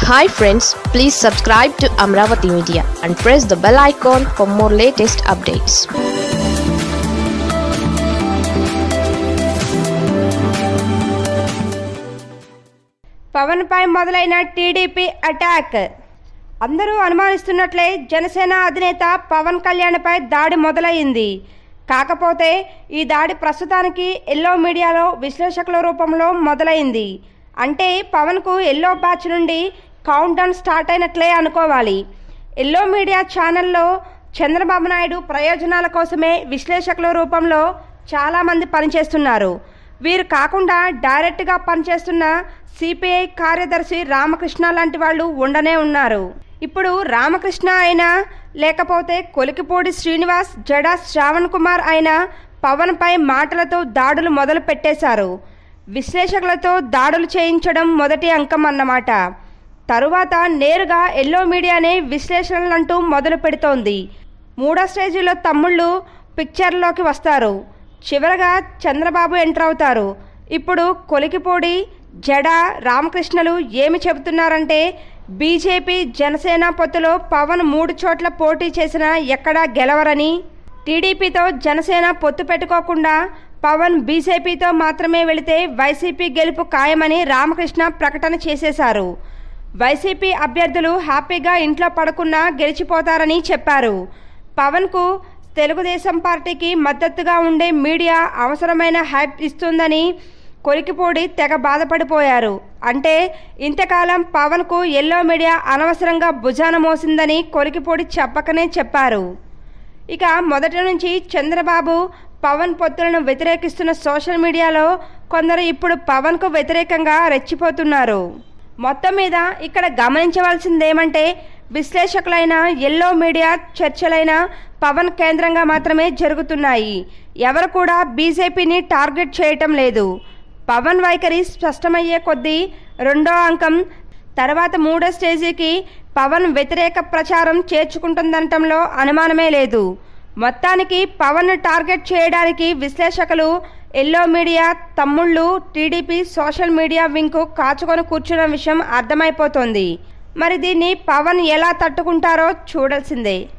hi friends please subscribe to Amaravati media and press the bell icon for more latest updates Pawan పై మొదలైన TDP attack అందరూ అనుమానిస్తున్నట్లే జనసేన అధినేత పవన్ కళ్యాణ్పై దాడి మొదలైంది కాకపోతే ఈ దాడి ప్రస్తుతానికి ఎల్లో మీడియాలో విశ్లేషకుల రూపంలో మొదలైంది అంటే పవన్కు ఎల్లో బ్యాచ్ నుండి కౌంట్ డౌన్ స్టార్ట్ అయినట్లే అనుకోవాలి ఎల్లో మీడియా ఛానల్లో చంద్రబాబు నాయుడు ప్రయోజనాల కోసమే విశ్లేషకుల రూపంలో చాలామంది పనిచేస్తున్నారు వీరు కాకుండా డైరెక్ట్గా పనిచేస్తున్న సిపిఐ కార్యదర్శి రామకృష్ణ లాంటి వాళ్ళు ఉండనే ఉన్నారు ఇప్పుడు రామకృష్ణ అయినా లేకపోతే కొలికిపూడి శ్రీనివాస్ జడా శ్రావణ్ కుమార్ అయినా పవన్పై మాటలతో దాడులు మొదలు పెట్టేశారు విశ్లేషకులతో దాడులు చేయించడం మొదటి అంకం అన్నమాట తరువాత నేరుగా ఎల్లో మీడియానే విశ్లేషణలంటూ మొదలు పెడుతోంది మూడో స్టేజీలో తమ్ముళ్ళు పిక్చర్లోకి వస్తారు చివరగా చంద్రబాబు ఎంటర్ అవుతారు ఇప్పుడు కొలికిపూడి జడ రామకృష్ణలు ఏమి చెబుతున్నారంటే బీజేపీ జనసేన పొత్తులో పవన్ మూడు చోట్ల పోటీ చేసినా ఎక్కడా గెలవరని టీడీపీతో జనసేన పొత్తు పెట్టుకోకుండా పవన్ బీజేపీతో మాత్రమే వెళితే వైసీపీ గెలుపు ఖాయమని రామకృష్ణ ప్రకటన చేసేశారు వైసీపీ అభ్యర్థులు హ్యాపీగా ఇంట్లో పడకున్నా గెలిచిపోతారని చెప్పారు పవన్కు తెలుగుదేశం పార్టీకి మద్దతుగా ఉండే మీడియా అవసరమైన హైప్ ఇస్తుందని కొలికిపూడి తెగ బాధపడిపోయారు అంటే ఇంతకాలం పవన్కు ఎల్లో మీడియా అనవసరంగా భుజాన మోసిందని కొలికిపూడి చెప్పకనే చెప్పారు ఇక మొదటి నుంచి చంద్రబాబు పవన్ పొత్తులను వ్యతిరేకిస్తున్న సోషల్ మీడియాలో కొందరు ఇప్పుడు పవన్కు వ్యతిరేకంగా రెచ్చిపోతున్నారు మొత్తం మీద ఇక్కడ గమనించవలసిందేమంటే విశ్లేషకులైన ఎల్లో మీడియా చర్చలైన పవన్ కేంద్రంగా మాత్రమే జరుగుతున్నాయి ఎవరు కూడా బీజేపీని టార్గెట్ చేయటం లేదు పవన్ వైఖరి స్పష్టమయ్యే కొద్దీ రెండో అంకం తర్వాత మూడో స్టేజీకి పవన్ వ్యతిరేక ప్రచారం చేర్చుకుంటుందనటంలో అనుమానమే లేదు మొత్తానికి పవన్ టార్గెట్ చేయడానికి విశ్లేషకులు ఎల్లో మీడియా తమ్ముళ్ళు టీడీపీ సోషల్ మీడియా వింగ్కు కాచుకొని కూర్చున్న విషయం అర్థమైపోతోంది మరి దీన్ని పవన్ ఎలా తట్టుకుంటారో చూడాల్సిందే